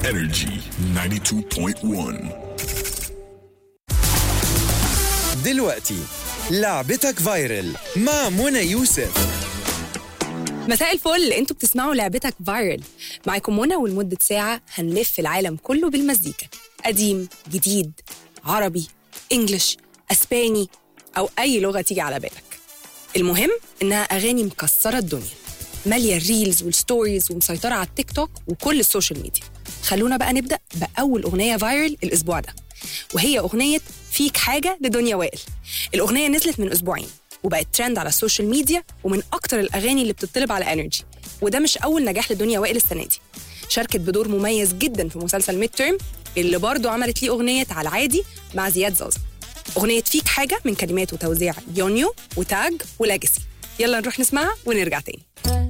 Energy 92.1. دلوقتي لعبتك فايرل مع منى يوسف مساء الفل انتوا بتسمعوا لعبتك فايرل معاكم منى ولمدة ساعة هنلف العالم كله بالمزيكا قديم جديد عربي انجلش اسباني او اي لغة تيجي على بالك المهم انها اغاني مكسرة الدنيا مالية الريلز والستوريز ومسيطرة على التيك توك وكل السوشيال ميديا خلونا بقى نبدأ بأول أغنية فايرل الأسبوع ده وهي أغنية فيك حاجة لدنيا وائل الأغنية نزلت من أسبوعين وبقت ترند على السوشيال ميديا ومن أكتر الأغاني اللي بتطلب على انرجي وده مش أول نجاح لدنيا وائل السنة دي شاركت بدور مميز جدا في مسلسل ميد تيرم اللي برضه عملت ليه أغنية على العادي مع زياد زازا أغنية فيك حاجة من كلمات وتوزيع يونيو وتاج ولاجسي يلا نروح نسمعها ونرجع تاني